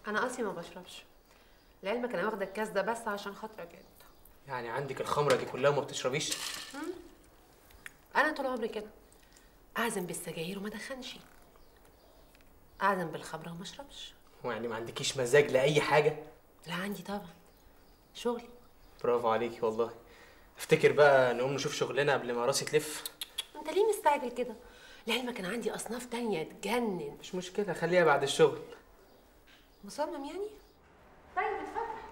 انا اصلي ما بشربش لعلمك انا واخده الكاس ده بس عشان خاطرك انت يعني عندك الخمره دي كلها وما بتشربيش انا طول عمري كده اعزم بالسجاير وما ادخنش اعزم بالخمره وما اشربش هو يعني ما عندكيش مزاج لاي حاجه لا عندي طبعا شغلي برافو عليكي والله افتكر بقى نقوم نشوف شغلنا قبل ما راسي تلف انت ليه مستعجل كده لعلمك انا عندي اصناف تانية تجنن مش مشكله خليها بعد الشغل مصمم يعني طيب اتفضل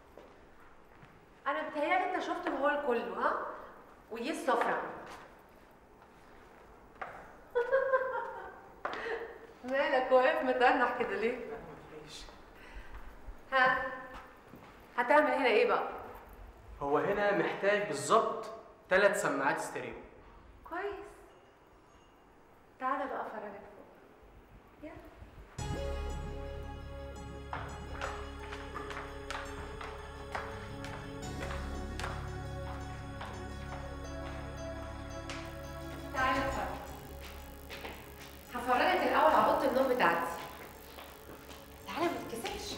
انا بتهيألي انت شفت الهول كله ها ودي السفرة مالك واقف متنح كده ليه؟ ها هتعمل هنا ايه بقى؟ هو هنا محتاج بالظبط ثلاث سماعات ستيريو كويس تعالى بقى افرجك فوق يلا تعالى اتفرج هفرجك الاول على اوضه النوم بتاعتي تعالى ما تتكسفش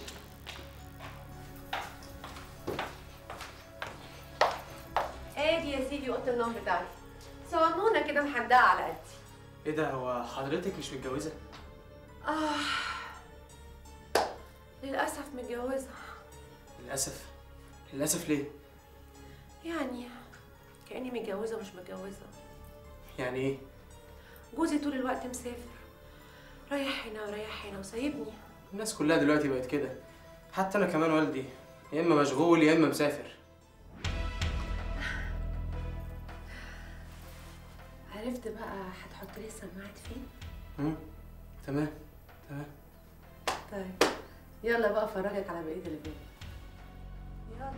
ادي يا سيدي اوضه النوم بتاعتي صغنونه كده محدقه على قدي ايه ده هو حضرتك مش متجوزه آه للأسف متجوزة للاسف للاسف ليه يعني كأني متجوزة مش متجوزة يعني ايه جوزي طول الوقت مسافر رايح هنا ورايح هنا وسايبني الناس كلها دلوقتي بقت كده حتى انا كمان والدي يا اما مشغول يا اما مسافر عرفت بقى هتحط لي السماعات فين؟ مم. تمام تمام طيب يلا بقى افرجك على بقية البيت يلا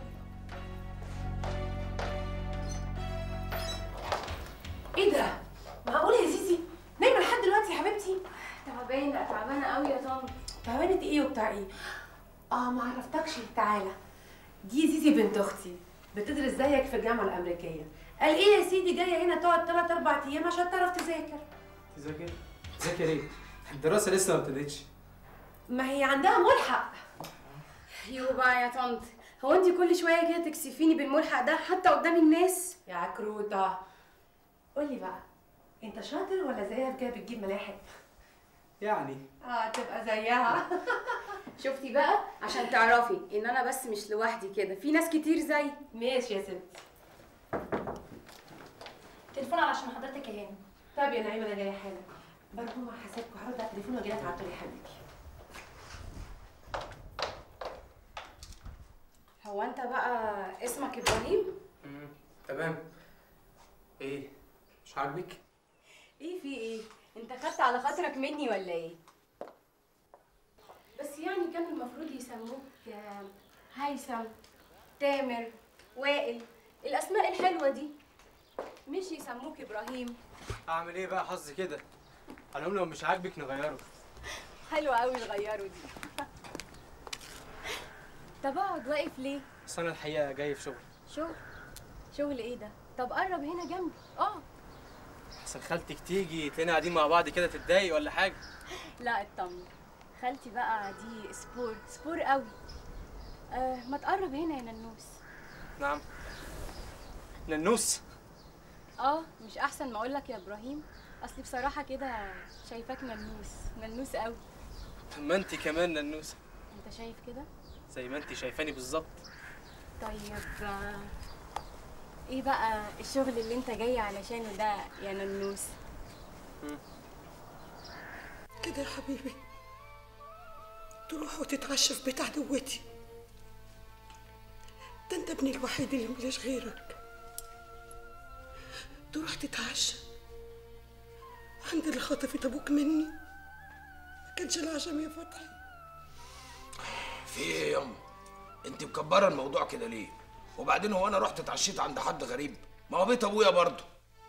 ايه ده؟ معقول يا زيزي؟ نايمة لحد دلوقتي يا حبيبتي؟ تعبانه لا تعبانه قوي يا طنط تعبانة ايه وبتاع ايه؟ اه ما عرفتكش تعالى دي زيزي بنت اختي بتدرس زيك في الجامعة الأمريكية قال ايه يا سيدي جاية هنا تقعد تلات أربع أيام عشان تعرف تذاكر تذاكر تذاكر ايه الدراسه لسه ما ابتدتش ما هي عندها ملحق يو بقى يا طنط هو انت كل شويه كده تكسفيني بالملحق ده حتى قدام الناس يا عكروتة قولي بقى انت شاطر ولا زيها كده بتجيب ملاحق؟ يعني اه تبقى زيها شفتي بقى عشان تعرفي ان انا بس مش لوحدي كده في ناس كتير زي ماشي يا ستي تليفون علشان حضرتك يا هاني طب يا نعيمة أنا جاية حالا برضه مع حسابكم هرد على التليفون واجي لك على طول يا حبيبتي هو انت بقى اسمك ابراهيم مم. تمام ايه مش عاجبك ايه في ايه انت خدت على خاطرك مني ولا ايه بس يعني كان المفروض يسموك آه، هيثم تامر وائل الاسماء الحلوه دي مش يسموك ابراهيم اعمل ايه بقى حظي كده على العموم لو مش عاجبك نغيره حلوه قوي الغيروا دي طب اقعد واقف ليه بس انا الحقيقه جاي في شغل شغل شغل ايه ده طب قرب هنا جنبي اه احسن خالتك تيجي تلاقينا قاعدين مع بعض كده تتضايق ولا حاجه لا اطمن خالتي بقى دي سبور سبور قوي آه ما تقرب هنا يا ننوس نعم ننوس اه مش احسن ما اقول لك يا ابراهيم اصلي بصراحه كده شايفاك ننوس ننوس قوي طب ما انت كمان ننوسه انت شايف كده زي ما انت شايفاني بالظبط طيب آه، ايه بقى الشغل اللي انت جاي علشانه ده يا ننوس كده يا حبيبي تروح وتتعشى في بيت عدوتي ده انت ابني الوحيد اللي مليش غيرك تروح تتعشى عند اللي خطفت ابوك مني ما كانش العشم يا فتحي في ايه يا يما انت مكبره الموضوع كده ليه وبعدين هو انا رحت اتعشيت عند حد غريب ما هو بيت ابويا برضه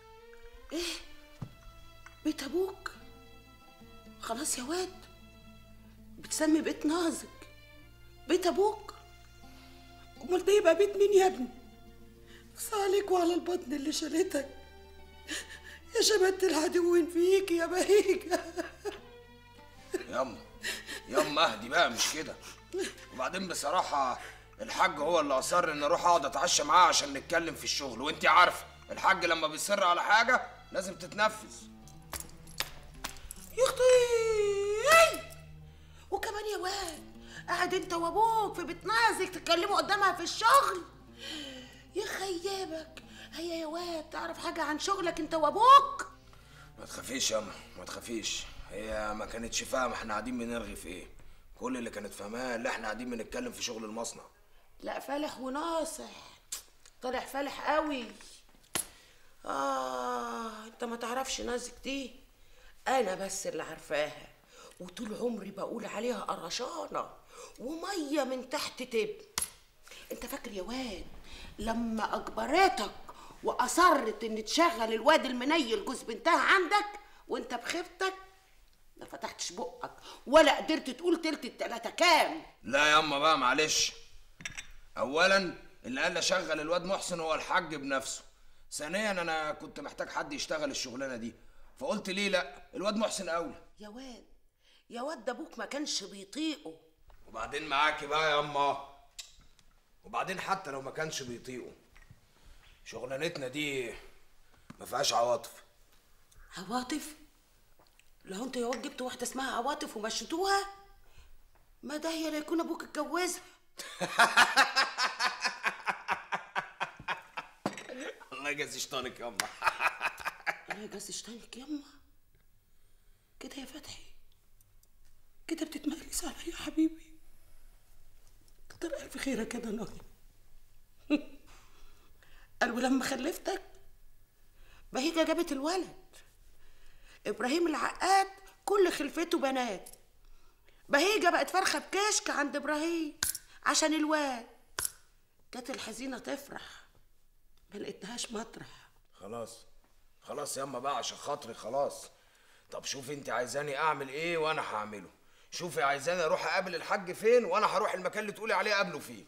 بيت ابوك خلاص يا واد بتسمي بيت نازك بيت ابوك امال ده يبقى بيت مين يا ابني اقصى عليك وعلى البطن اللي شالتك يا شبت العدوين فيك يا بهيجة يما يما اهدي بقى مش كده وبعدين بصراحه الحاج هو اللي اصر ان اروح اقعد اتعشى معاه عشان نتكلم في الشغل وانت عارفه الحاج لما بيصر على حاجه لازم تتنفذ يا اختي وكمان يا واد قاعد انت وابوك في بيت نازك تتكلموا قدامها في الشغل يا خيابك هيا يا واد تعرف حاجه عن شغلك انت وابوك ما تخافيش يا اما ما تخافيش هي ما كانتش فاهمه احنا قاعدين بنرغي في ايه كل اللي كانت فاهماه اللي احنا قاعدين بنتكلم في شغل المصنع لا فالح وناصح طلع فالح قوي آه أنت ما تعرفش نازك دي أنا بس اللي عارفاها وطول عمري بقول عليها قرشانة ومية من تحت تب أنت فاكر يا واد لما أجبرتك وأصرت إن تشغل الواد المنيل جوز بنتها عندك وأنت بخيبتك ما فتحتش بقك ولا قدرت تقول تلت التلاتة كام لا يا اما بقى معلش اولا اللي قال لي اشغل الواد محسن هو الحاج بنفسه ثانيا انا كنت محتاج حد يشتغل الشغلانه دي فقلت ليه لا الواد محسن اولى يا واد يا واد ده ابوك ما كانش بيطيقه وبعدين معاكي بقى يا اما وبعدين حتى لو ما كانش بيطيقه شغلانتنا دي ما فيهاش عواطف عواطف لو انت يا واد جبت واحده اسمها عواطف ومشيتوها ما ده هي لا يكون ابوك اتجوزها الله يجازي شيطانك يا اما انا جاز شتانك يما كده يا فتحي كده بتتمقلس عليا يا حبيبي كتر الف خيرك يا ضناي قال ولما خلفتك بهيجة جابت الولد ابراهيم العقاد كل خلفته بنات بهيجة بقت فرخة بكشك عند ابراهيم عشان الواد كانت الحزينة تفرح ما لقيتهاش مطرح خلاص خلاص يا اما بقى عشان خاطري خلاص طب شوفي انت عايزاني اعمل ايه وانا هعمله شوفي عايزاني اروح اقابل الحاج فين وانا هروح المكان اللي تقولي عليه اقابله فيه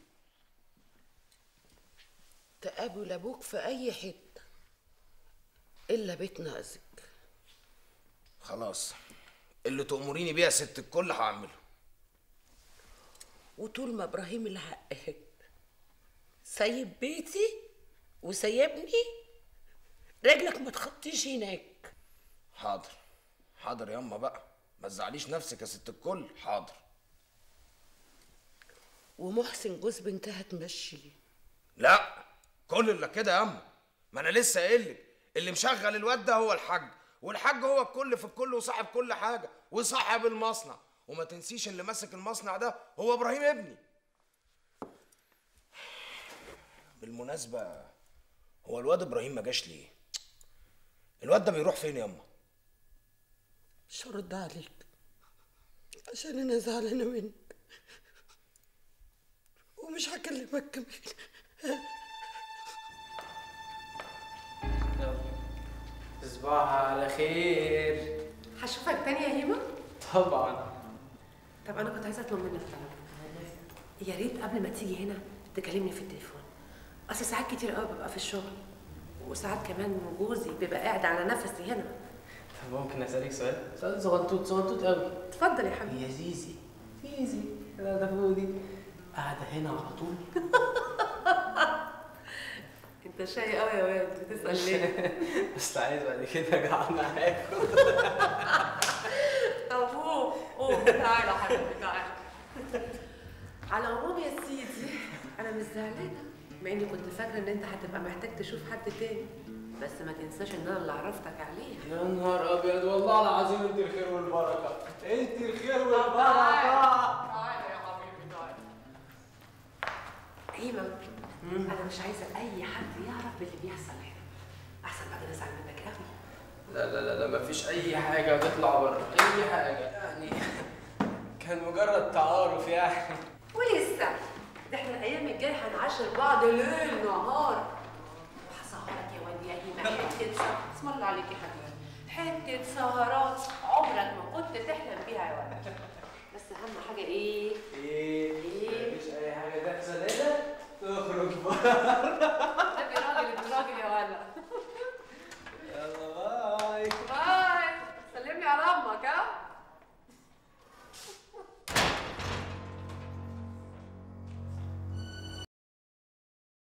تقابل ابوك في اي حته الا بيت نازك خلاص اللي تأمريني بيه يا ست الكل هعمله وطول ما ابراهيم العقاد سايب بيتي وسايبني رجلك ما تخطيش هناك حاضر حاضر يا اما بقى ما تزعليش نفسك يا ست الكل حاضر ومحسن جوز بنتها تمشي لا كل اللي كده يا اما ما انا لسه قايل لك اللي مشغل الواد ده هو الحاج والحاج هو الكل في الكل وصاحب كل حاجه وصاحب المصنع وما تنسيش اللي ماسك المصنع ده هو ابراهيم ابني بالمناسبه هو الواد ابراهيم ما جاش ليه الواد ده بيروح فين يا اما مش هرد عليك عشان انا زعلانه منك ومش هكلمك كمان يلا تصبحها على خير هشوفك تاني يا هيما طبعا طب انا كنت عايزه اطلب منك طلب يا ريت قبل ما تيجي هنا تكلمني في التليفون اصل ساعات كتير قوي ببقى في الشغل وساعات كمان جوزي بيبقى قاعد على نفسي هنا طب ممكن اسالك سؤال سؤال صغنطوط صغنطوط قوي اتفضل يا حبيبي هي زيزي زيزي انا ده فودي قاعده هنا على طول انت شقي قوي يا واد بتسال ليه بس عايز بعد كده اقعد معاكم طب قوم قوم تعالى يا حبيبي تعالى على العموم يا سيدي انا مش زعلانه مع اني كنت فاكره ان انت هتبقى محتاج تشوف حد تاني بس ما تنساش ان انا اللي عرفتك عليه يا نهار ابيض والله العظيم انت الخير والبركه انت الخير والبركه تعالى يا حبيبي تعالى هيما انا مش عايزه اي حد يعرف باللي بيحصل هنا احسن بعد نزعل منك قوي لا لا لا لا مفيش اي حاجه هتطلع بره اي حاجه يعني كان مجرد تعارف يعني ولسه ده احنا الايام الجايه هنعاشر بعض ليل نهار هسهرك يا واد يا هيما حته سهر اسم الله عليك يا حبيبي حته سهرات عمرك ما كنت تحلم بيها يا واد بس اهم حاجه ايه